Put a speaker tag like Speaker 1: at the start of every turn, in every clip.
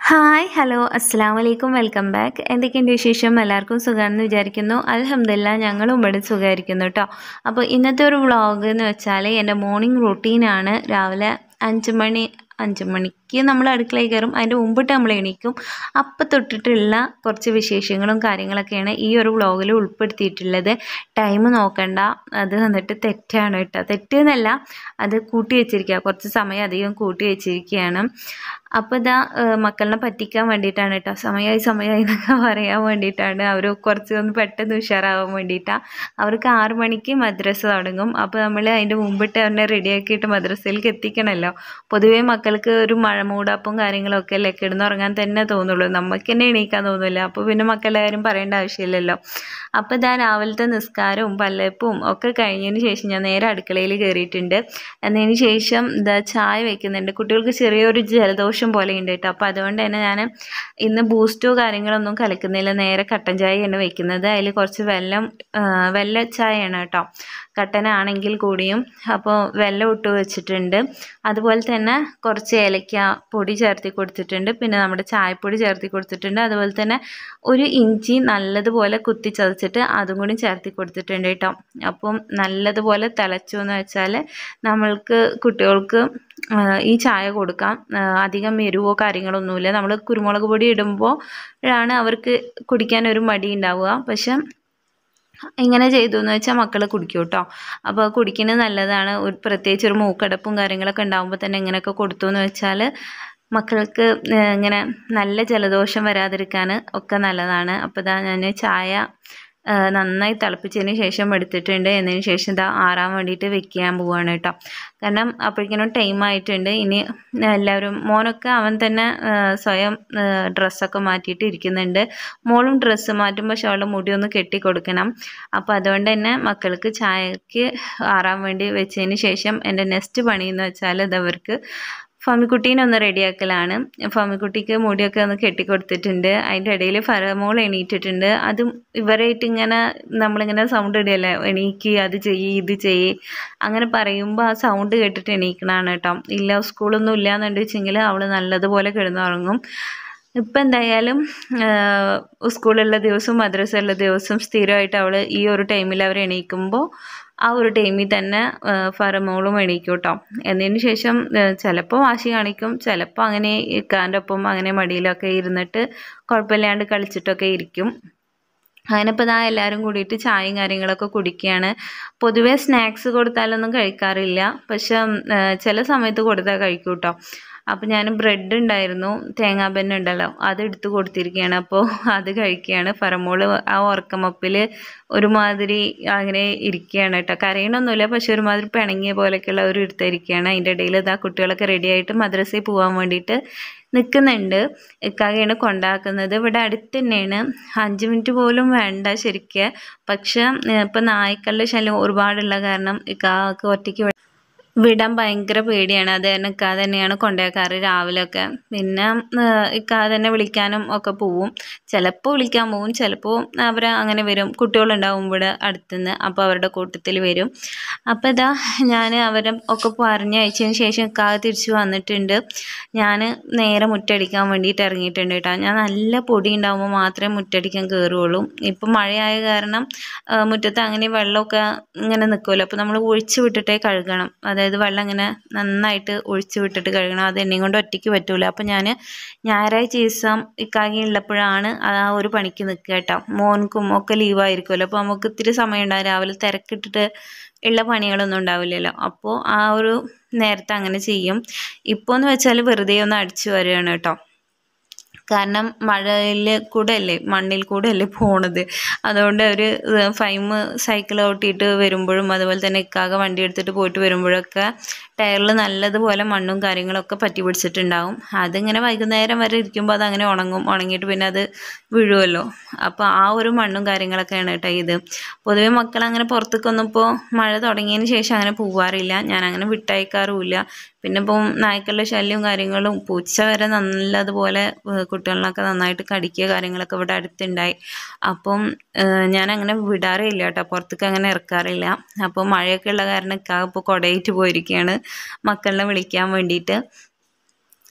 Speaker 1: hi hello അസ്സാം വലൈക്കും welcome back എന്തൊക്കെയുണ്ട് വിശേഷം എല്ലാവർക്കും സുഖമാണെന്ന് വിചാരിക്കുന്നു അലഹമില്ല ഞങ്ങളും ഇവിടെ സുഖമായിരിക്കുന്നു കേട്ടോ അപ്പോൾ ഇന്നത്തെ ഒരു വ്ളോഗ് എന്ന് വെച്ചാൽ എൻ്റെ മോർണിംഗ് റൂട്ടീനാണ് രാവിലെ അഞ്ച് മണി അഞ്ച് മണിക്ക് നമ്മൾ അടുക്കളയിൽ കയറും അതിൻ്റെ മുമ്പിട്ട് നമ്മൾ എണീക്കും അപ്പം തൊട്ടിട്ടുള്ള കുറച്ച് വിശേഷങ്ങളും കാര്യങ്ങളൊക്കെയാണ് ഈ ഒരു വ്ളോഗിൽ ഉൾപ്പെടുത്തിയിട്ടുള്ളത് ടൈം നോക്കണ്ട അത് വന്നിട്ട് തെറ്റാണ് കേട്ടോ തെറ്റ് എന്നല്ല അത് കൂട്ടി വെച്ചിരിക്കുക കുറച്ച് സമയം അധികം കൂട്ടി വെച്ചിരിക്കുകയാണ് അപ്പോൾ ഇതാ ഏഹ് മക്കളിനെ പറ്റിക്കാൻ വേണ്ടിയിട്ടാണ് കേട്ടോ സമയമായി സമയമായി എന്നൊക്കെ പറയാൻ വേണ്ടിയിട്ടാണ് അവർ കുറച്ച് ഒന്ന് പെട്ടെന്ന് ഉഷാറാവാൻ വേണ്ടിയിട്ടാണ് അവർക്ക് ആറ് മണിക്ക് മദ്രസ തുടങ്ങും അപ്പോൾ നമ്മൾ അതിൻ്റെ മുമ്പിട്ട് അവനെ റെഡിയാക്കിയിട്ട് മദ്രസയിലേക്ക് എത്തിക്കണമല്ലോ പൊതുവേ മക്കൾക്ക് ഒരു മഴ മൂടാപ്പും കാര്യങ്ങളൊക്കെ അല്ലേ കിടന്നുറങ്ങാൻ തന്നെ തോന്നുള്ളൂ നമുക്ക് തന്നെ എണീക്കാൻ തോന്നില്ല അപ്പോൾ പിന്നെ മക്കളുടെ കാര്യം പറയേണ്ട ആവശ്യമില്ലല്ലോ അപ്പോൾ ഇതാ രാവിലത്തെ നിസ്കാരവും പല്ലപ്പും ഒക്കെ കഴിഞ്ഞതിന് ശേഷം ഞാൻ നേരെ അടുക്കളയിൽ കയറിയിട്ടുണ്ട് എന്നതിന് ശേഷം ഇതാ ചായ വെക്കുന്നുണ്ട് കുട്ടികൾക്ക് ചെറിയൊരു ജലദോഷം പോലെ ഉണ്ട് കേട്ടോ അപ്പോൾ അതുകൊണ്ട് തന്നെ ഞാൻ ഇന്ന് ബൂസ്റ്റോ കാര്യങ്ങളൊന്നും കലക്കുന്നില്ല നേരെ കട്ടൻ ചായയാണ് വെക്കുന്നത് അതിൽ കുറച്ച് വെല്ലം ആ, വെല്ല ചായയാണ് കേട്ടോ കട്ടനാണെങ്കിൽ കൂടിയും അപ്പോൾ വെല്ലം ഇട്ട് വെച്ചിട്ടുണ്ട് അതുപോലെ തന്നെ കുറച്ച് ഏലക്ക പൊടി ചേർത്തി കൊടുത്തിട്ടുണ്ട് പിന്നെ നമ്മുടെ ചായപ്പൊടി ചേർത്തി കൊടുത്തിട്ടുണ്ട് അതുപോലെ തന്നെ ഒരു ഇഞ്ചി നല്ലതുപോലെ കുത്തി ചതച്ചിട്ട് അതും കൂടി ചേർത്തി കൊടുത്തിട്ടുണ്ട് കേട്ടോ അപ്പം നല്ലതുപോലെ തിളച്ചു എന്ന് വെച്ചാൽ നമ്മൾക്ക് കുട്ടികൾക്ക് ആ, ഈ ചായ കൊടുക്കാം ആ, അധികം എരിവോ കാര്യങ്ങളൊന്നുമില്ല നമ്മൾ കുരുമുളക് പൊടി ഇടുമ്പോൾ ആണ് അവർക്ക് കുടിക്കാൻ ഒരു മടി ഉണ്ടാവുക പക്ഷെ ഇങ്ങനെ ചെയ്തു എന്ന് വെച്ചാൽ മക്കൾ കുടിക്കും കേട്ടോ അപ്പോൾ കുടിക്കുന്നത് നല്ലതാണ് ഒരു പ്രത്യേകിച്ച് ഒരു മൂക്കടപ്പും കാര്യങ്ങളൊക്കെ ഉണ്ടാകുമ്പോൾ തന്നെ ഇങ്ങനെയൊക്കെ കൊടുത്തു എന്ന് വെച്ചാൽ മക്കൾക്ക് ഏഹ് ഇങ്ങനെ നല്ല ജലദോഷം വരാതിരിക്കാൻ ഒക്കെ നല്ലതാണ് അപ്പോൾ ഇതാ ഞാൻ ചായ ഏഹ് നന്നായി തിളപ്പിച്ചതിന് ശേഷം എടുത്തിട്ടുണ്ട് എന്നതിന് ശേഷം ഇതാ ആറാൻ വേണ്ടിയിട്ട് വെക്കാൻ പോവുകയാണ് കേട്ടോ കാരണം അപ്പോഴേക്കിനും ടൈം ആയിട്ടുണ്ട് ഇനി എല്ലാവരും മോനൊക്കെ അവൻ തന്നെ ഏഹ് സ്വയം ഏഹ് ഡ്രസ്സൊക്കെ മാറ്റിയിട്ട് ഇരിക്കുന്നുണ്ട് മോളും ഡ്രസ്സ് മാറ്റുമ്പോൾ പക്ഷെ അവളുടെ മുടി ഒന്ന് കെട്ടി കൊടുക്കണം അപ്പോൾ അതുകൊണ്ട് തന്നെ മക്കൾക്ക് ചായക്ക് ആറാൻ വേണ്ടി വെച്ചതിന് ശേഷം എൻ്റെ നെക്സ്റ്റ് പണി എന്ന് വെച്ചാൽ ഇതവർക്ക് ഫമിക്കുട്ടീനെ ഒന്ന് റെഡിയാക്കലാണ് ഫമിക്കുട്ടിക്ക് മുടിയൊക്കെ ഒന്ന് കെട്ടിക്കൊടുത്തിട്ടുണ്ട് അതിൻ്റെ ഇടയിൽ ഫറമോൾ എണീറ്റിട്ടുണ്ട് അതും ഇവരായിട്ട് ഇങ്ങനെ നമ്മളിങ്ങനെ സൗണ്ട് ഇടുകയല്ലേ എണീക്ക് അത് ചെയ്യ് ഇത് ചെയ്യ് അങ്ങനെ പറയുമ്പോൾ ആ സൗണ്ട് കേട്ടിട്ട് എണീക്കണതാണ് കേട്ടോ ഇല്ല സ്കൂളൊന്നും ഇല്ല എന്നുണ്ടെച്ചെങ്കിൽ അവൾ നല്ലതുപോലെ കിടന്നുറങ്ങും ഇപ്പം എന്തായാലും സ്കൂളുള്ള ദിവസവും മദ്രസ ഉള്ള ദിവസവും സ്ഥിരമായിട്ട് അവൾ ഈ ഒരു ടൈമിൽ അവർ എണീക്കുമ്പോൾ ആ ഒരു ടൈമിൽ തന്നെ ഫറമോളും എണീക്കും കേട്ടോ എന്നതിന് ശേഷം ചിലപ്പോൾ വാശി കാണിക്കും ചിലപ്പോൾ അങ്ങനെ ഇക്കാൻ്റെ ഒപ്പം അങ്ങനെ മടിയിലൊക്കെ ഇരുന്നിട്ട് കുഴപ്പമില്ലാണ്ട് കളിച്ചിട്ടൊക്കെ ഇരിക്കും അങ്ങനെ ഇപ്പോൾ ഇതാ എല്ലാവരും കൂടിയിട്ട് ചായയും കാര്യങ്ങളൊക്കെ കുടിക്കുകയാണ് പൊതുവേ സ്നാക്സ് കൊടുത്താലൊന്നും കഴിക്കാറില്ല പക്ഷെ ഉം, ആ, ചില സമയത്ത് കൊടുത്താൽ കഴിക്കും കേട്ടോ അപ്പോൾ ഞാൻ ബ്രെഡ് ഉണ്ടായിരുന്നു തേങ്ങാബെന്ന ഉണ്ടല്ലോ അത് എടുത്ത് കൊടുത്തിരിക്കുകയാണ് അപ്പോൾ അത് കഴിക്കുകയാണ് ഫറമോള് ആ ഉറക്കമപ്പിൽ ഒരുമാതിരി അങ്ങനെ ഇരിക്കുകയാണ് കേട്ടോ കരയണമൊന്നുമില്ല പക്ഷെ ഒരുമാതിരി പിണങ്ങിയ പോലെയൊക്കെയുള്ള ഒരു എടുത്തിരിക്കുകയാണ് അതിൻ്റെ ഇടയിൽ ഇതാ കുട്ടികളൊക്കെ റെഡി ആയിട്ട് മദ്രസയിൽ പോകാൻ വേണ്ടിയിട്ട് നിൽക്കുന്നുണ്ട് ഇക്കാകെയാണ് കൊണ്ടാക്കുന്നത് ഇവിടെ അടുത്ത് തന്നെയാണ് അഞ്ച് മിനിറ്റ് പോലും വേണ്ട ശരിക്ക് പക്ഷെ ഇപ്പം നായ്ക്കളുടെ ശല്യം ഒരുപാടുള്ള കാരണം ഇക്കാക്ക് ഒറ്റയ്ക്ക് വി- വിടാൻ ഭയങ്കര പേടിയാണ് അത് തന്നെ ഇക്കാ തന്നെയാണ് കൊണ്ടുപോക്കാറ് രാവിലെയൊക്കെ പിന്നെ ഏഹ് ഇക്കാ തന്നെ വിളിക്കാനും ഒക്കെ പോവും ചിലപ്പോൾ വിളിക്കാൻ പോവും ചിലപ്പോൾ അവർ അങ്ങനെ വരും കുട്ടികളുണ്ടാവും ഇവിടെ അടുത്തുനിന്ന് അപ്പോൾ അവരുടെ കൂട്ടത്തിൽ വരും അപ്പോൾ ഇതാ ഞാൻ അവരെ ഒക്കെ പറഞ്ഞയച്ചതിന് ശേഷം ഇക്കാ തിരിച്ച് വന്നിട്ടുണ്ട് ഞാൻ നേരെ മുറ്റടിക്കാൻ വേണ്ടിയിട്ട് ഇറങ്ങിയിട്ടുണ്ട് കേട്ടോ ഞാൻ നല്ല പൊടി ഉണ്ടാകുമ്പോൾ മാത്രമേ മുറ്റടിക്കാൻ കയറുള്ളൂ ഇപ്പം മഴയായ കാരണം ആ, മുറ്റത്ത് അങ്ങനെ വെള്ളമൊക്കെ ഇങ്ങനെ നിൽക്കുമല്ലോ അപ്പോൾ നമ്മൾ ഒഴിച്ച് വിട്ടിട്ടേ കഴുകണം അതായത് വെള്ളം ഇങ്ങനെ നന്നായിട്ട് ഒഴിച്ച് വിട്ടിട്ട് കഴുകണം അത് എന്നെയും കൊണ്ട് ഒറ്റയ്ക്ക് പറ്റൂല അപ്പോൾ ഞാൻ ഞായറാഴ്ച ദിവസം ഇക്കാകി ഉള്ളപ്പോഴാണ് ആ ഒരു പണിക്ക് നിൽക്കുക കേട്ടോ മോൻക്കും ഒക്കെ ലീവായിരിക്കുമല്ലോ അപ്പോൾ നമുക്ക് ഇത്തിരി സമയം ഉണ്ടാകും രാവിലെ തിരക്കിട്ടിട്ട് ഉള്ള പണികളൊന്നും ഉണ്ടാവില്ലല്ലോ അപ്പോൾ ആ ഒരു നേരത്തെ അങ്ങനെ ചെയ്യും ഇപ്പോൾ എന്ന് വെച്ചാൽ വെറുതെ ഒന്ന് അടിച്ചു വരികയാണ് കേട്ടോ കാരണം മഴയിൽ കൂടെ അല്ലേ മണ്ണിൽ കൂടെ അല്ലേ പോണത് അതുകൊണ്ട് ഒരു ഫൈം സൈക്കിൾ ഓട്ടിയിട്ട് വരുമ്പോഴും അതുപോലെ തന്നെ ഇക്കാകെ വണ്ടി എടുത്തിട്ട് പോയിട്ട് വരുമ്പോഴൊക്കെ ടയറിൽ നല്ലതുപോലെ മണ്ണും കാര്യങ്ങളൊക്കെ പറ്റി പിടിച്ചിട്ടുണ്ടാവും അതിങ്ങനെ വൈകുന്നേരം വരെ ഇരിക്കുമ്പോൾ അത് അങ്ങനെ ഉണങ്ങും ഉണങ്ങിയിട്ട് പിന്നെ അത് വീഴുമല്ലോ അപ്പോൾ ആ ഒരു മണ്ണും കാര്യങ്ങളൊക്കെയാണ് കേട്ടോ ഇത് പൊതുവേ മക്കൾ അങ്ങനെ പുറത്തേക്കൊന്നും ഇപ്പോൾ മഴ തുടങ്ങിയതിന് ശേഷം അങ്ങനെ പോവാറില്ല ഞാൻ അങ്ങനെ വിട്ടയക്കാറുമില്ല പിന്നെ ഇപ്പം നായ്ക്കളുടെ ശല്യവും കാര്യങ്ങളും പൂച്ച വരെ നല്ലതുപോലെ ഏഹ് കുട്ടികളിനൊക്കെ നന്നായിട്ട് കടിക്കുക കാര്യങ്ങളൊക്കെ ഇവിടെ അടുത്തുണ്ടായി അപ്പം ഏഹ് ഞാൻ അങ്ങനെ വിടാറേ ഇല്ല കേട്ടോ പുറത്തേക്ക് അങ്ങനെ ഇറക്കാറില്ല അപ്പോൾ മഴയൊക്കെ ഉള്ള കാരണം ഇക്കാ ഇപ്പോൾ കുടയിട്ട് പോയിരിക്കുകയാണ് മക്കളിനെ വിളിക്കാൻ വേണ്ടിയിട്ട്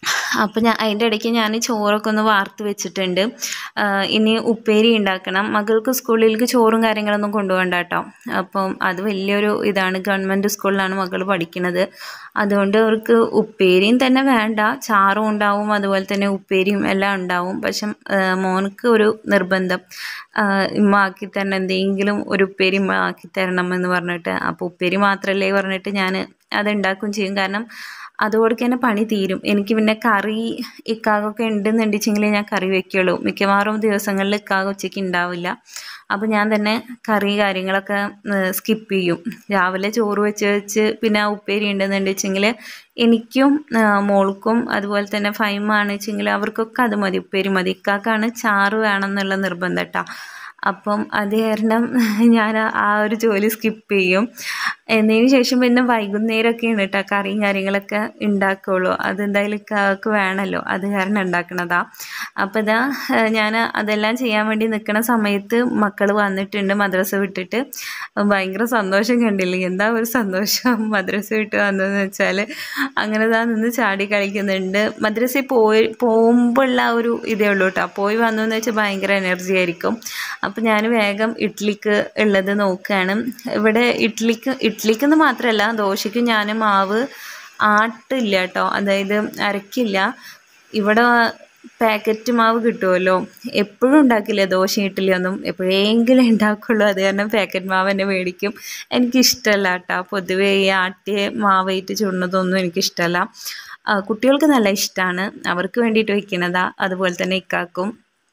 Speaker 1: അപ്പോൾ ഞാൻ അതിൻ്റെ ഇടയ്ക്ക് ഞാൻ ചോറൊക്കെ ഒന്ന് വാർത്ത് വെച്ചിട്ടുണ്ട് ആ, ഇനി ഉപ്പേരി ഉണ്ടാക്കണം മകൾക്ക് സ്കൂളിലേക്ക് ചോറും കാര്യങ്ങളൊന്നും കൊണ്ടുപോകണ്ട കേട്ടോ അപ്പം അത് വലിയൊരു ഇതാണ് ഗവൺമെൻറ് സ്കൂളിലാണ് മകൾ പഠിക്കുന്നത് അതുകൊണ്ട് അവർക്ക് ഉപ്പേരിയും തന്നെ വേണ്ട ചാറും ഉണ്ടാവും അതുപോലെ തന്നെ ഉപ്പേരിയും എല്ലാം ഉണ്ടാവും പക്ഷെ ആ, മോനക്ക് ഒരു നിർബന്ധം ആ, ഇമ്മ ആക്കി തരണം എന്തെങ്കിലും ഒരു ഉപ്പേരി ഇമ്മ ആക്കി തരണം എന്ന് പറഞ്ഞിട്ട് അപ്പോൾ ഉപ്പേരി മാത്രമല്ലേ പറഞ്ഞിട്ട് ഞാൻ അത് ഉണ്ടാക്കുകയും ചെയ്യും കാരണം അതോടെ തന്നെ പണി തീരും എനിക്ക് പിന്നെ കറി ഇക്കാകൊക്കെ ഉണ്ടെന്നുണ്ടെച്ചെങ്കിൽ ഞാൻ കറി വെക്കുള്ളൂ മിക്കവാറും ദിവസങ്ങളിൽ ഇക്കാക ഉച്ചയ്ക്ക് ഉണ്ടാവില്ല അപ്പോൾ ഞാൻ തന്നെ കറി കാര്യങ്ങളൊക്കെ സ്കിപ്പ് ചെയ്യും രാവിലെ ചോറ് വെച്ച് വെച്ച് പിന്നെ ആ ഉപ്പേരി ഉണ്ടെന്നുണ്ടെച്ചെങ്കിൽ എനിക്കും ആ, മോൾക്കും അതുപോലെ തന്നെ ഫൈമാണ് വെച്ചെങ്കിൽ അവർക്കൊക്കെ അത് മതി ഉപ്പേരി മതി ഇക്കാക്കാണ് ചാറ് വേണം എന്നുള്ള നിർബന്ധം കേട്ടോ അപ്പം അത് കാരണം ഞാൻ ആ- ആ ഒരു ജോലി സ്കിപ്പ് ചെയ്യും എന്നതിന് ശേഷം പിന്നെ വൈകുന്നേരമൊക്കെയാണ് കേട്ടോ കറിയും കാര്യങ്ങളൊക്കെ ഉണ്ടാക്കുള്ളൂ അതെന്തായാലും ഇക്കാക്ക് വേണമല്ലോ അത് കാരണം ഉണ്ടാക്കണതാ അപ്പോൾ ഇതാ ഞാൻ അതെല്ലാം ചെയ്യാൻ വേണ്ടി നിൽക്കുന്ന സമയത്ത് മക്കൾ വന്നിട്ടുണ്ട് മദ്രസ വിട്ടിട്ട് ഭയങ്കര സന്തോഷം കണ്ടില്ലേ എന്താ ഒരു സന്തോഷം മദ്രസ വിട്ട് വന്നതെന്ന് വെച്ചാൽ അങ്ങനെ ഇതാ നിന്ന് ചാടി കളിക്കുന്നുണ്ട് മദ്രസയിൽ പോയി പോകുമ്പോഴുള്ള ആ ഒരു ഇതേ ഉള്ളൂ കേട്ടോ പോയി വന്നു എന്ന് വെച്ചാൽ ഭയങ്കര എനർജി ആയിരിക്കും അപ്പോൾ ഞാൻ വേഗം ഇഡ്ഡലിക്ക് ഉള്ളത് നോക്കുകയാണ് ഇവിടെ ഇഡ്ഡലിക്ക് ഇഡ്ഡലിക്ക് എന്ന് മാത്രമല്ല ദോശയ്ക്ക് ഞാൻ മാവ് ആട്ടില്ല കേട്ടോ അതായത് അരക്കില്ല ഇവിടെ പാക്കറ്റ് മാവ് കിട്ടുമല്ലോ എപ്പോഴും ഉണ്ടാക്കില്ല ദോശ ഇഡ്ഡലിയൊന്നും എപ്പോഴെങ്കിലും ഉണ്ടാക്കുള്ളൂ അത് കാരണം പാക്കറ്റ് മാവ് തന്നെ മേടിക്കും എനിക്കിഷ്ടമല്ല കേട്ടോ പൊതുവേ ഈ ആട്ടിയ മാവായിട്ട് ചുടുന്നതൊന്നും എനിക്കിഷ്ടമല്ല ആ, കുട്ടികൾക്ക് നല്ല ഇഷ്ടമാണ് അവർക്ക് വേണ്ടിയിട്ട് വയ്ക്കണതാ അതുപോലെ തന്നെ ഇക്കാക്കും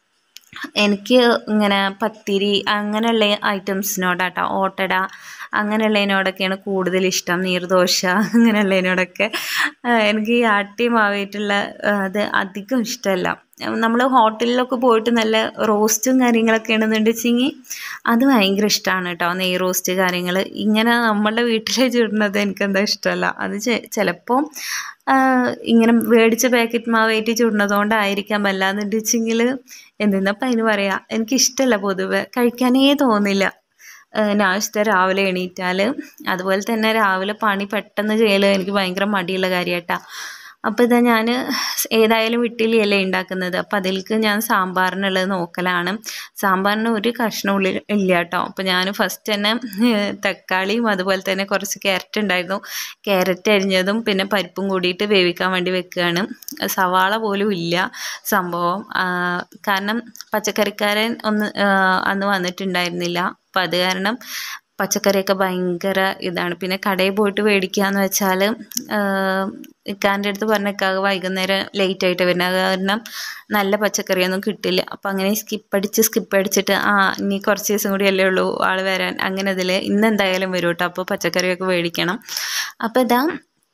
Speaker 1: എനിക്ക് ഇങ്ങനെ പത്തിരി അങ്ങനെയുള്ള ഐറ്റംസിനോടാട്ടോ ഓട്ടട അങ്ങനെയുള്ളതിനോടൊക്കെയാണ് കൂടുതൽ ഇഷ്ടം നീർദോശ അങ്ങനെയുള്ളതിനോടൊക്കെ ആ, എനിക്ക് ഈ ആട്ടി മാവായിട്ടുള്ള ആ, അത് അധികം ഇഷ്ടമല്ല നമ്മൾ ഹോട്ടലിലൊക്കെ പോയിട്ട് നല്ല റോസ്റ്റും കാര്യങ്ങളൊക്കെ ആണെന്നുണ്ടെച്ചെങ്കിൽ അത് ഭയങ്കര ഇഷ്ടമാണ് കേട്ടോ നെയ് റോസ്റ്റ് കാര്യങ്ങൾ ഇങ്ങനെ നമ്മളുടെ വീട്ടിൽ ചുടുന്നത് എനിക്കെന്താ ഇഷ്ടമല്ല അത് ചിലപ്പോൾ ഇങ്ങനെ മേടിച്ച പാക്കറ്റ് മാവായിട്ട് ചുടുന്നതുകൊണ്ടായിരിക്കാം അല്ലാന്നുണ്ട് വെച്ചെങ്കിൽ എന്തെന്നപ്പം അതിന് പറയാം എനിക്കിഷ്ടമല്ല പൊതുവെ കഴിക്കാനേ തോന്നില്ല നാശത്തെ രാവിലെ എണീറ്റാൽ അതുപോലെ തന്നെ രാവിലെ പണി പെട്ടെന്ന് ചെയ്യൽ എനിക്ക് ഭയങ്കര മടിയുള്ള കാര്യമായിട്ടാണ് അപ്പോൾ ഇതാ ഞാൻ ഏതായാലും ഇഡ്ഡലിയല്ലേ ഉണ്ടാക്കുന്നത് അപ്പോൾ അതിലേക്ക് ഞാൻ സാമ്പാറിനുള്ളത് നോക്കലാണ് സാമ്പാറിന് ഒരു കഷ്ണം ഉള്ളി ഇല്ല കേട്ടോ അപ്പോൾ ഞാൻ ഫസ്റ്റ് തന്നെ ഏഹ്, തക്കാളിയും അതുപോലെ തന്നെ കുറച്ച് ക്യാരറ്റ് ഉണ്ടായിരുന്നു ക്യാരറ്റ് അരിഞ്ഞതും പിന്നെ പരിപ്പും കൂടിയിട്ട് വേവിക്കാൻ വേണ്ടി വെക്കുകയാണ് സവാള പോലും ഇല്ല സംഭവം ആ, കാരണം പച്ചക്കറിക്കാരൻ ഒന്ന് ആ, അന്ന് വന്നിട്ടുണ്ടായിരുന്നില്ല അപ്പം അത് കാരണം പച്ചക്കറിയൊക്കെ ഭയങ്കര ഇതാണ് പിന്നെ കടയിൽ പോയിട്ട് മേടിക്കുക എന്ന് വെച്ചാൽ ഇക്കാൻ്റെ അടുത്ത് പറഞ്ഞ ഇക്കാക്ക് വൈകുന്നേരം ലേറ്റ് ആയിട്ട് വരുന്നത് അത് കാരണം നല്ല പച്ചക്കറിയൊന്നും കിട്ടില്ല അപ്പം അങ്ങനെ സ്കിപ്പ് അടിച്ച് സ്കിപ്പ് അടിച്ചിട്ട് ആ ഇനി കുറച്ച് ദിവസം കൂടി അല്ലേ ഉള്ളൂ ആൾ വരാൻ അങ്ങനെ ഇതിൽ ഇന്ന് എന്തായാലും വരും കേട്ടോ അപ്പോൾ പച്ചക്കറിയൊക്കെ മേടിക്കണം അപ്പോൾ ഇതാ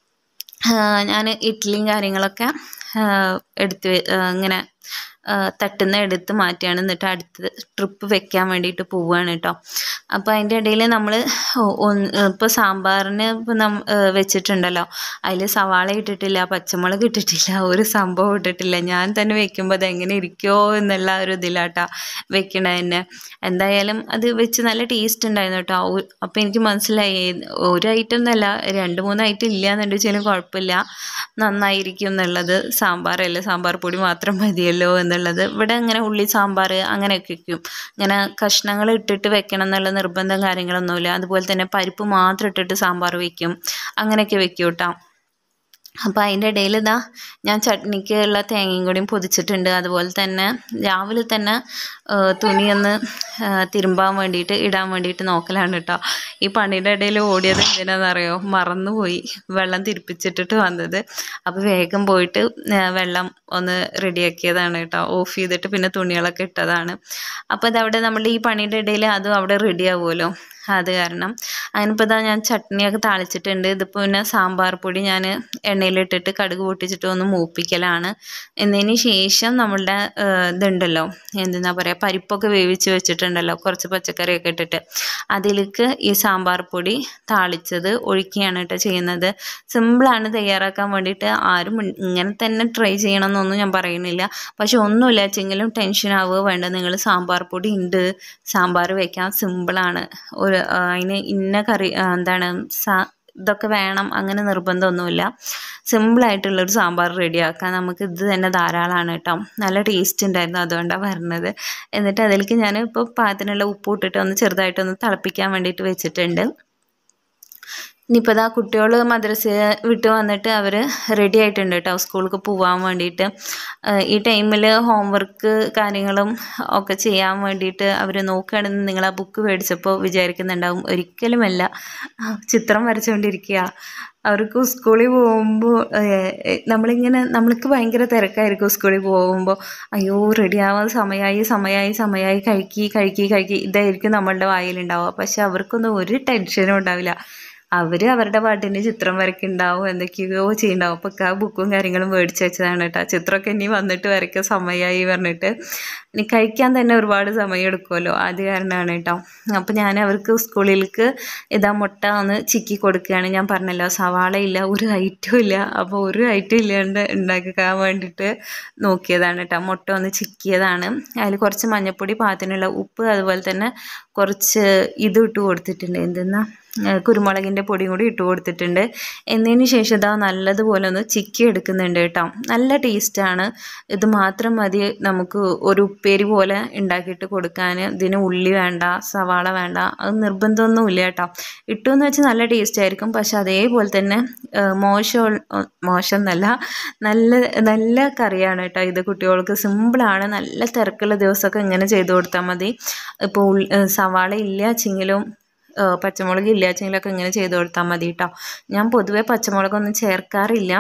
Speaker 1: ഞാൻ ഇഡ്ഡലിയും കാര്യങ്ങളൊക്കെ ആ, എടുത്ത് വെ- ആ, ഇങ്ങനെ ആ, തട്ടുന്ന എടുത്ത് മാറ്റിയാണ് എന്നിട്ട് അടുത്ത ട്രിപ്പ് വെക്കാൻ വേണ്ടിയിട്ട് പോവുകയാണ് കേട്ടോ അപ്പോൾ അതിൻ്റെ ഇടയിൽ നമ്മൾ ഇപ്പോൾ സാമ്പാറിന് ഇപ്പോൾ നം വെച്ചിട്ടുണ്ടല്ലോ അതിൽ സവാള ഇട്ടിട്ടില്ല പച്ചമുളക് ഇട്ടിട്ടില്ല ഒരു സംഭവം ഇട്ടിട്ടില്ല ഞാൻ തന്നെ വെക്കുമ്പോൾ അത് എങ്ങനെ ഇരിക്കുമോ എന്നുള്ള ഒരു ഇതിലാട്ടാ വെക്കണത് തന്നെ എന്തായാലും അത് വെച്ച് നല്ല ടേസ്റ്റ് ഉണ്ടായിരുന്നു കേട്ടോ അപ്പോൾ എനിക്ക് മനസ്സിലായി ഒരു ഐറ്റം എന്നല്ല രണ്ട് മൂന്ന് ഐറ്റം ഇല്ല എന്നുണ്ടെച്ചാലും കുഴപ്പമില്ല നന്നായിരിക്കും എന്നുള്ളത് സാമ്പാറല്ലേ സാമ്പാർ പൊടി മാത്രം മതിയല്ലോ എന്നുള്ളത് ഇവിടെ അങ്ങനെ ഉള്ളി സാമ്പാർ അങ്ങനെയൊക്കെ വയ്ക്കും ഇങ്ങനെ കഷ്ണങ്ങൾ ഇട്ടിട്ട് വെക്കണം എന്നുള്ള നിർബന്ധം കാര്യങ്ങളൊന്നുമില്ല അതുപോലെ തന്നെ പരിപ്പ് മാത്രം ഇട്ടിട്ട് സാമ്പാർ വയ്ക്കും അങ്ങനെയൊക്കെ വെക്കും കേട്ടോ അപ്പോൾ അതിൻ്റെ ഇടയിൽ ഇതാ ഞാൻ ചട്നിക്ക് ഉള്ള തേങ്ങയും കൂടിയും പൊതിച്ചിട്ടുണ്ട് അതുപോലെ തന്നെ രാവിലെ തന്നെ ആ, തുണിയൊന്ന് ആ, തിരുമ്പാൻ വേണ്ടിയിട്ട് ഇടാൻ വേണ്ടിയിട്ട് നോക്കലാണ് കേട്ടോ ഈ പണിയുടെ ഇടയിൽ ഓടിയത് എന്തിനാണെന്നറിയോ മറന്നുപോയി വെള്ളം തിരിപ്പിച്ചിട്ടിട്ട് വന്നത് അപ്പോൾ വേഗം പോയിട്ട് ആ, വെള്ളം ഒന്ന് റെഡിയാക്കിയതാണ് കേട്ടോ ഓഫ് ചെയ്തിട്ട് പിന്നെ തുണികളൊക്കെ ഇട്ടതാണ് അപ്പോൾ അതവിടെ നമ്മുടെ ഈ പണിയുടെ ഇടയിൽ അതും അവിടെ റെഡി ആവുമല്ലോ അത് കാരണം അതിനിപ്പോൾ ഇതാ ഞാൻ ചട്നിയൊക്കെ താളിച്ചിട്ടുണ്ട് ഇതിപ്പോൾ പിന്നെ സാമ്പാർ പൊടി ഞാൻ എണ്ണയിലിട്ടിട്ട് കടുക് പൊട്ടിച്ചിട്ട് ഒന്ന് മൂപ്പിക്കലാണ് എന്നതിന് ശേഷം നമ്മളുടെ ആ, ഇതുണ്ടല്ലോ എന്തെന്നാ പറയുക പരിപ്പൊക്കെ വേവിച്ച് വെച്ചിട്ടുണ്ടല്ലോ കുറച്ച് പച്ചക്കറിയൊക്കെ ഇട്ടിട്ട് അതിലേക്ക് ഈ സാമ്പാർ പൊടി താളിച്ചത് ഒഴിക്കുകയാണ് കേട്ടോ ചെയ്യുന്നത് സിമ്പിളാണ് തയ്യാറാക്കാൻ വേണ്ടിയിട്ട് ആരും ഇ- ഇങ്ങനെ തന്നെ ട്രൈ ചെയ്യണമെന്നൊന്നും ഞാൻ പറയുന്നില്ല പക്ഷെ ഒന്നുമില്ല വെച്ചെങ്കിലും ടെൻഷൻ ആവുക വേണ്ട നിങ്ങൾ സാമ്പാർ പൊടി ഉണ്ട് സാമ്പാർ വെക്കാൻ സിമ്പിളാണ് ഒരു ആ, അതിന് ഇന്ന കറി ആ, എന്താണ് സാ ഇതൊക്കെ വേണം അങ്ങനെ നിർബന്ധമൊന്നുമില്ല സിമ്പിളായിട്ടുള്ളൊരു സാമ്പാർ റെഡിയാക്കാൻ നമുക്ക് ഇത് തന്നെ ധാരാളമാണ് കേട്ടോ നല്ല ടേസ്റ്റ് ഉണ്ടായിരുന്നു അതുകൊണ്ടാണ് പറഞ്ഞത് എന്നിട്ട് അതിലേക്ക് ഞാൻ ഇപ്പോൾ പാകത്തിനുള്ള ഉപ്പ് ഇട്ടിട്ട് ഒന്ന് ചെറുതായിട്ടൊന്ന് തിളപ്പിക്കാൻ വേണ്ടിയിട്ട് വെച്ചിട്ടുണ്ട് ഇനിയിപ്പോൾ ഇതാ കുട്ടികൾ മദ്രസ വിട്ട് വന്നിട്ട് അവർ റെഡി ആയിട്ടുണ്ട് കേട്ടോ സ്കൂളിലേക്ക് പോകാൻ വേണ്ടിയിട്ട് ഏഹ് ഈ ടൈമിൽ ഹോംവർക്ക് കാര്യങ്ങളും ഒക്കെ ചെയ്യാൻ വേണ്ടിയിട്ട് അവർ നോക്കുകയാണെന്ന് നിങ്ങൾ ആ ബുക്ക് മേടിച്ചപ്പോൾ വിചാരിക്കുന്നുണ്ടാവും ഒരിക്കലുമല്ല ചിത്രം വരച്ചുകൊണ്ടിരിക്കുക അവർക്ക് സ്കൂളിൽ പോകുമ്പോൾ നമ്മളിങ്ങനെ നമ്മൾക്ക് ഭയങ്കര തിരക്കായിരിക്കും സ്കൂളിൽ പോകുമ്പോൾ അയ്യോ റെഡി ആവാൻ സമയമായി സമയമായി സമയമായി കഴിക്കി കഴിക്കി കഴിക്കി ഇതായിരിക്കും നമ്മളുടെ വായിലുണ്ടാവുക പക്ഷെ അവർക്കൊന്നും ഒരു ടെൻഷനും ഉണ്ടാവില്ല അവർ അവരുടെ പാട്ടിന് ചിത്രം വരയ്ക്കുന്നുണ്ടാവും എന്തൊക്കെയോ ചെയ്യുന്നുണ്ടാവും അപ്പോൾ ആ ബുക്കും കാര്യങ്ങളും മേടിച്ച് വെച്ചതാണ് കേട്ടോ ചിത്രമൊക്കെ ഇനി വന്നിട്ട് വരയ്ക്കാൻ സമയമായി പറഞ്ഞിട്ട് ഇനി കഴിക്കാൻ തന്നെ ഒരുപാട് സമയം എടുക്കുമല്ലോ അത് കാരണമാണ് കേട്ടോ അപ്പോൾ ഞാൻ അവർക്ക് സ്കൂളിലേക്ക് ഇതാ മുട്ട ഒന്ന് ചിക്കി കൊടുക്കുകയാണ് ഞാൻ പറഞ്ഞല്ലോ സവാള ഇല്ല ഒരു ഐറ്റവും ഇല്ല അപ്പോൾ ഒരു ഐറ്റം ഇല്ലാണ്ട് ഉണ്ടാക്കാൻ വേണ്ടിയിട്ട് നോക്കിയതാണ് കേട്ടോ മുട്ട ഒന്ന് ചിക്കിയതാണ് അതിൽ കുറച്ച് മഞ്ഞൾപ്പൊടി പാകത്തിനുള്ള ഉപ്പ് അതുപോലെ തന്നെ കുറച്ച് ഇത് ഇട്ട് കൊടുത്തിട്ടുണ്ട് എന്തെന്നാ ഏഹ് കുരുമുളകിൻ്റെ പൊടിയും കൂടി ഇട്ട് കൊടുത്തിട്ടുണ്ട് എന്നതിന് ശേഷം ഇതാ നല്ലതുപോലെ ഒന്ന് ചിക്കി എടുക്കുന്നുണ്ട് കേട്ടോ നല്ല ടേസ്റ്റാണ് ഇത് മാത്രം മതി നമുക്ക് ഒരു ഉപ്പേരി പോലെ ഉണ്ടാക്കിയിട്ട് കൊടുക്കാൻ ഇതിന് ഉള്ളി വേണ്ട സവാള വേണ്ട അത് നിർബന്ധമൊന്നുമില്ല കേട്ടോ ഇട്ടു എന്ന് വെച്ചാൽ നല്ല ടേസ്റ്റ് ആയിരിക്കും പക്ഷെ അതേപോലെ തന്നെ ഏഹ് മോശം മോശം എന്നല്ല നല്ല നല്ല കറിയാണ് കേട്ടോ ഇത് കുട്ടികൾക്ക് സിമ്പിളാണ് നല്ല തിരക്കുള്ള ദിവസമൊക്കെ ഇങ്ങനെ ചെയ്ത് കൊടുത്താൽ മതി ഇപ്പോൾ ഉൾ- ഏഹ് സവാള ഇല്ല വെച്ചെങ്കിലും ഏഹ് പച്ചമുളക് ഇല്ല വെച്ചെങ്കിലൊക്കെ ഇങ്ങനെ ചെയ്ത് കൊടുത്താൽ മതി കേട്ടോ ഞാൻ പൊതുവേ പച്ചമുളകൊന്നും ചേർക്കാറില്ല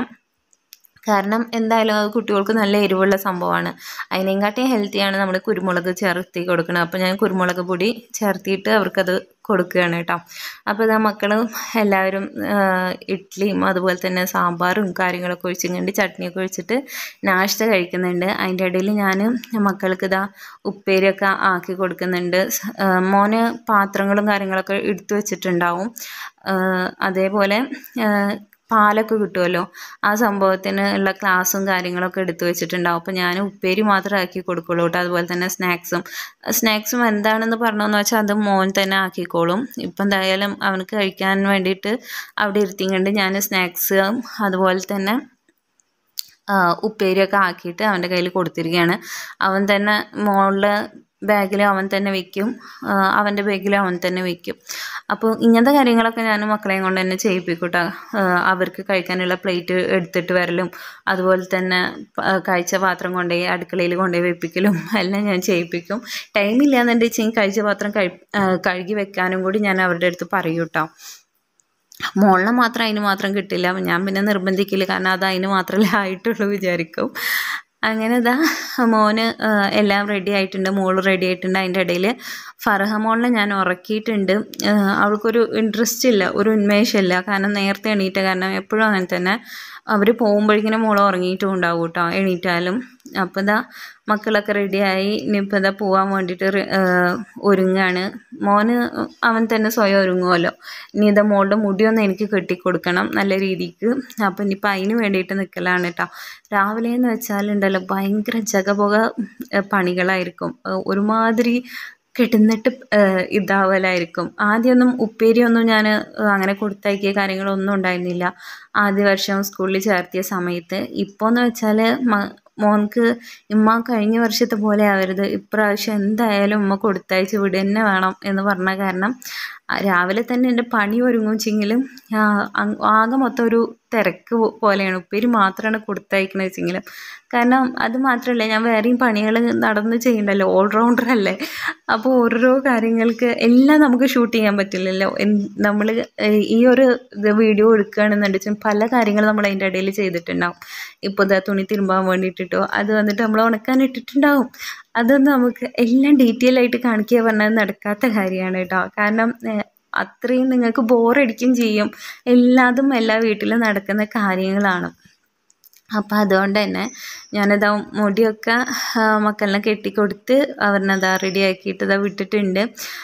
Speaker 1: കാരണം എന്തായാലും അത് കുട്ടികൾക്ക് നല്ല എരിവുള്ള സംഭവമാണ് അതിനെക്കാട്ടിയും ഹെൽത്തിയാണ് നമ്മൾ കുരുമുളക് ചേർത്തി കൊടുക്കുന്നത് അപ്പോൾ ഞാൻ കുരുമുളക് പൊടി ചേർത്തിയിട്ട് അവർക്കത് കൊടുക്കുകയാണ് കേട്ടോ അപ്പോൾ ഇതാ മക്കൾ എല്ലാവരും ആഹ് ഇഡ്ഡലിയും അതുപോലെ തന്നെ സാമ്പാറും കാര്യങ്ങളൊക്കെ ഒഴിച്ചിങ്ങണ്ട് ചട്നിയൊക്കെ ഒഴിച്ചിട്ട് നാശ്ത കഴിക്കുന്നുണ്ട് അതിൻ്റെ ഇടയിൽ ഞാൻ മക്കൾക്ക് ഇതാ ഉപ്പേരിയൊക്കെ ആക്കി കൊടുക്കുന്നുണ്ട് സ- ആഹ് മോന് പാത്രങ്ങളും കാര്യങ്ങളൊക്കെ എടുത്തു വെച്ചിട്ടുണ്ടാവും ആഹ് അതേപോലെ ആഹ് പാലൊക്കെ കിട്ടുമല്ലോ ആ സംഭവത്തിന് ഉള്ള ക്ലാസ്സും കാര്യങ്ങളൊക്കെ എടുത്തു വെച്ചിട്ടുണ്ടാവും അപ്പോൾ ഞാൻ ഉപ്പേരി മാത്രമേ ആക്കി കൊടുക്കുള്ളൂ കേട്ടോ അതുപോലെ തന്നെ സ്നാക്സും സ്നാക്സും എന്താണെന്ന് പറഞ്ഞതെന്ന് വെച്ചാൽ അത് മോൻ തന്നെ ആക്കിക്കോളും ഇപ്പം എന്തായാലും അവനക്ക് കഴിക്കാൻ വേണ്ടിയിട്ട് അവിടെ ഇരുത്തിങ്ങണ്ട് ഞാൻ സ്നാക്സും അതുപോലെ തന്നെ ആ, ഉപ്പേരിയൊക്കെ ആക്കിയിട്ട് അവൻ്റെ കയ്യിൽ കൊടുത്തിരിക്കുകയാണ് അവൻ തന്നെ മോളുടെ ബാഗിൽ അവൻ തന്നെ വെക്കും ആ, അവൻ്റെ ബാഗിൽ അവൻ തന്നെ വെക്കും അപ്പോൾ ഇങ്ങനത്തെ കാര്യങ്ങളൊക്കെ ഞാൻ മക്കളെയും കൊണ്ട് തന്നെ ചെയ്യിപ്പിക്കും കേട്ടോ ആ, അവർക്ക് കഴിക്കാനുള്ള പ്ലേറ്റ് എടുത്തിട്ട് വരലും അതുപോലെ തന്നെ ആ, കഴിച്ച പാത്രം കൊണ്ടുപോയി അടുക്കളയിൽ കൊണ്ടുപോയി വെപ്പിക്കലും എല്ലാം ഞാൻ ചെയ്യിപ്പിക്കും ടൈമില്ല എന്നുണ്ടെങ്കിൽ കഴിച്ച പാത്രം കഴി ആ, കഴുകി വെക്കാനും കൂടി ഞാൻ അവരുടെ അടുത്ത് പറയും കേട്ടോ മോളിനെ മാത്രം അതിന് മാത്രം കിട്ടില്ല അപ്പം ഞാൻ പിന്നെ നിർബന്ധിക്കില്ല കാരണം അത് അതിന് മാത്രമല്ലേ ആയിട്ടുള്ളൂ വിചാരിക്കും അങ്ങനെ ഇതാ മോന് ആ, എല്ലാം റെഡി ആയിട്ടുണ്ട് മോള് റെഡി ആയിട്ടുണ്ട് അതിൻ്റെ ഇടയിൽ ഫർഹ മോളിനെ ഞാൻ ഉറക്കിയിട്ടുണ്ട് ആ, അവൾക്കൊരു ഇൻട്രസ്റ്റ് ഇല്ല ഒരു ഉന്മേഷമില്ല കാരണം നേരത്തെ എണീറ്റ കാരണം എപ്പോഴും അങ്ങനെ തന്നെ അവർ പോകുമ്പോഴേക്കിനും മോൾ ഉറങ്ങിയിട്ടും ഉണ്ടാവും കേട്ടോ എണീറ്റാലും അപ്പോൾ ഇതാ മക്കളൊക്കെ റെഡിയായി ഇനിയിപ്പോൾ ഇതാ പോകാൻ വേണ്ടിയിട്ട് റെ- ആ, ഒരുങ്ങാണ് മോന് അവൻ തന്നെ സ്വയം ഒരുങ്ങുമല്ലോ ഇനി ഇതാ മോളുടെ മുടിയൊന്ന് എനിക്ക് കെട്ടിക്കൊടുക്കണം നല്ല രീതിക്ക് അപ്പം ഇനിയിപ്പോൾ അതിന് വേണ്ടിയിട്ട് നിൽക്കലാണ് കേട്ടോ രാവിലെ എന്ന് വെച്ചാലുണ്ടല്ലോ ഭയങ്കര ജഗപുക ഏ, പണികളായിരിക്കും ഏ, ഒരുമാതിരി കിടന്നിട്ട് ഇതാവലായിരിക്കും ആദ്യമൊന്നും ഉപ്പേരിയൊന്നും ഞാൻ അങ്ങനെ കൊടുത്തയക്കിയ കാര്യങ്ങളൊന്നും ഉണ്ടായിരുന്നില്ല ആദ്യ വർഷം സ്കൂളിൽ ചേർത്തിയ സമയത്ത് ഇപ്പോൾ എന്ന് വെച്ചാൽ മോൻക്ക് ഉമ്മ കഴിഞ്ഞ വർഷത്തെ പോലെ ആവരുത് ഇപ്രാവശ്യം എന്തായാലും ഉമ്മ കൊടുത്തയച്ച് വിടുക തന്നെ വേണം എന്ന് പറഞ്ഞ കാരണം ആ, രാവിലെ തന്നെ എൻ്റെ പണി ഒരുങ്ങുവെച്ചെങ്കിലും ആകെ മൊത്തം ഒരു തിരക്ക് പോ- പോലെയാണ് ഉപ്പേരി മാത്രമാണ് കൊടുത്തയക്കണത് വെച്ചെങ്കിലും കാരണം അത് മാത്രമല്ല ഞാൻ വേറെയും പണികൾ നടന്ന് ചെയ്യണ്ടല്ലോ ഓൾറൗണ്ടർ അല്ലേ അപ്പോൾ ഓരോരോ കാര്യങ്ങൾക്ക് എല്ലാം നമുക്ക് ഷൂട്ട് ചെയ്യാൻ പറ്റില്ലല്ലോ നമ്മൾ ഈ ഒരു ഇത് വീഡിയോ എടുക്കുകയാണെന്നുണ്ടെങ്കിൽ പല കാര്യങ്ങളും നമ്മൾ അതിൻ്റെ ഇടയിൽ ചെയ്തിട്ടുണ്ടാവും ഇപ്പോൾ ഇതാ തുണി തിരുമ്പാൻ വേണ്ടിയിട്ടിട്ടോ അത് വന്നിട്ട് നമ്മൾ ഉണക്കാൻ ഇട്ടിട്ടുണ്ടാവും അതൊന്നും നമുക്ക് എല്ലാം ഡീറ്റെയിൽ ആയിട്ട് കാണിക്കുക പറഞ്ഞാൽ നടക്കാത്ത കാര്യമാണ് കേട്ടോ കാരണം ഏഹ്, അത്രയും നിങ്ങൾക്ക് ബോറടിക്കും ചെയ്യും എല്ലാതും എല്ലാ വീട്ടിലും നടക്കുന്ന കാര്യങ്ങളാണ് അപ്പം അതുകൊണ്ട് തന്നെ ഞാനതാ മുടിയൊക്കെ ആ, മക്കളിനെ കെട്ടിക്കൊടുത്ത് അവരിനതാ റെഡിയാക്കിയിട്ട് ഇതാ വിട്ടിട്ടുണ്ട്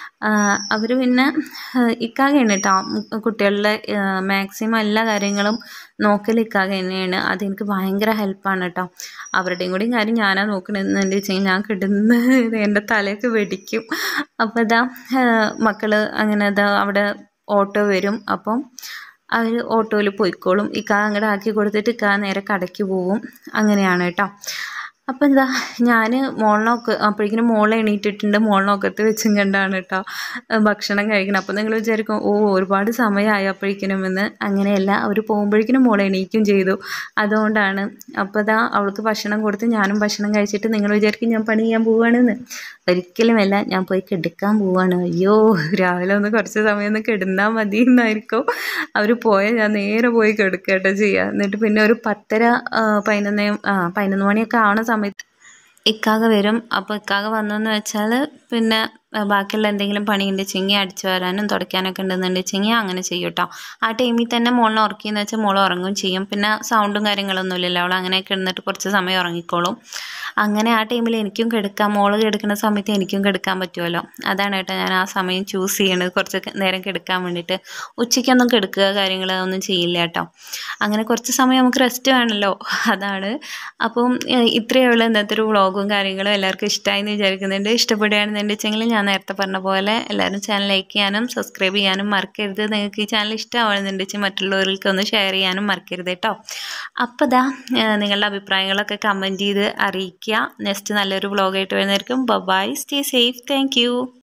Speaker 1: അവർ പിന്നെ ആ, ഇക്കാകയാണ് കേട്ടോ കുട്ടികളുടെ മാക്സിമം എല്ലാ കാര്യങ്ങളും നോക്കൽ ഇക്കാക തന്നെയാണ് അതെനിക്ക് ഭയങ്കര ഹെൽപ്പാണ് കേട്ടോ അവരുടെയും കൂടി കാര്യം ഞാനാ നോക്കണമെന്നുണ്ട് വെച്ചാൽ ഞാൻ കിടന്ന് എൻ്റെ തലയൊക്കെ വെടിക്കും അപ്പോൾ ഇതാ മക്കൾ അങ്ങനെ ഇതാ അവിടെ ഓട്ടോ വരും അപ്പം അവർ ഓട്ടോയിൽ പോയിക്കോളും ഇക്കാ അങ്ങോട്ട് ആക്കി കൊടുത്തിട്ട് ഇക്കാ നേരെ കടയ്ക്ക് പോവും അങ്ങനെയാണ് കേട്ടോ അപ്പം എന്താ ഞാൻ മോളിനൊക്കെ അപ്പോഴേക്കിനും മോളെ എണീറ്റിട്ടുണ്ട് മോളിനൊക്കത്ത് വെച്ചും കണ്ടാണ് കേട്ടോ ഭക്ഷണം കഴിക്കണം അപ്പം നിങ്ങൾ വിചാരിക്കും ഓ ഒരുപാട് സമയമായി അപ്പോഴേക്കിനും എന്ന് അങ്ങനെയല്ല അവർ പോകുമ്പോഴേക്കിനും മോളെ എണീക്കും ചെയ്തു അതുകൊണ്ടാണ് അപ്പോൾ ഇതാ അവൾക്ക് ഭക്ഷണം കൊടുത്ത് ഞാനും ഭക്ഷണം കഴിച്ചിട്ട് നിങ്ങൾ വിചാരിക്കും ഞാൻ പണി ചെയ്യാൻ പോവുകയാണെന്ന് ഒരിക്കലുമല്ല ഞാൻ പോയി കിടക്കാൻ പോവാണ് അയ്യോ രാവിലെ ഒന്ന് കുറച്ച് സമയം ഒന്ന് കിടന്നാൽ മതി എന്നായിരിക്കും അവർ പോയാൽ ഞാൻ നേരെ പോയി കിടക്കുകട്ടോ ചെയ്യുക എന്നിട്ട് പിന്നെ ഒരു പത്തര ആ, പതിനൊന്ന് ആ പതിനൊന്ന് മണിയൊക്കെ ആവണ സമയത്ത് ഇക്കാക വരും അപ്പോൾ ഇക്കാക വന്നെന്ന് വെച്ചാൽ പിന്നെ ആ, ബാക്കിയുള്ള എന്തെങ്കിലും പണിയുണ്ട് ചെങ്ങി അടിച്ചു വരാനും തുടയ്ക്കാനൊക്കെ ഉണ്ടെന്നുണ്ട് ചെങ്ങി അങ്ങനെ ചെയ്യും കേട്ടോ ആ ടൈമിൽ തന്നെ മോളിനെ ഉറക്കിയെന്ന് വെച്ചാൽ മോൾ ഉറങ്ങും ചെയ്യും പിന്നെ സൗണ്ടും കാര്യങ്ങളൊന്നും ഇല്ലല്ലോ അവൾ അങ്ങനെ കിടന്നിട്ട് കുറച്ച് സമയം ഉറങ്ങിക്കോളും അങ്ങനെ ആ ടൈമിൽ എനിക്കും കിടക്കാം മോള് കിടക്കുന്ന സമയത്ത് എനിക്കും കിടക്കാൻ പറ്റുമല്ലോ അതാണ് കേട്ടോ ഞാൻ ആ സമയം ചൂസ് ചെയ്യണത് കുറച്ച് നേരം കിടക്കാൻ വേണ്ടിയിട്ട് ഉച്ചയ്ക്കൊന്നും കിടക്കുക കാര്യങ്ങൾ ഒന്നും ചെയ്യില്ല കേട്ടോ അങ്ങനെ കുറച്ച് സമയം നമുക്ക് റെസ്റ്റ് വേണമല്ലോ അതാണ് അപ്പം ഏഹ്, ഇത്രയേ ഉള്ളൂ ഇന്നത്തെ ഒരു വ്ളോഗും കാര്യങ്ങളും എല്ലാവർക്കും ഇഷ്ടമായി എന്ന് വിചാരിക്കുന്നുണ്ട് ഇഷ്ടപ്പെടുകയാണെന്നുണ്ടെച്ചെങ്കിൽ ഞാൻ നേരത്തെ പറഞ്ഞ പോലെ എല്ലാവരും ചാനൽ ലൈക്ക് ചെയ്യാനും സബ്സ്ക്രൈബ് ചെയ്യാനും മറക്കരുത് നിങ്ങൾക്ക് ഈ ചാനൽ ഇഷ്ടമാവുന്നുണ്ടെങ്കിൽ മറ്റുള്ളവർക്ക് ഒന്ന് ഷെയർ ചെയ്യാനും മറക്കരുത് കേട്ടോ അപ്പോൾ ദാ ഏഹ്, നിങ്ങളുടെ അഭിപ്രായങ്ങളൊക്കെ കമൻറ്റ് ചെയ്ത് അറിയിക്കുക നെക്സ്റ്റ് നല്ലൊരു വ്ളോഗായിട്ട് വരുന്നതായിരിക്കും ബൈ സ്റ്റേ സേഫ് താങ്ക്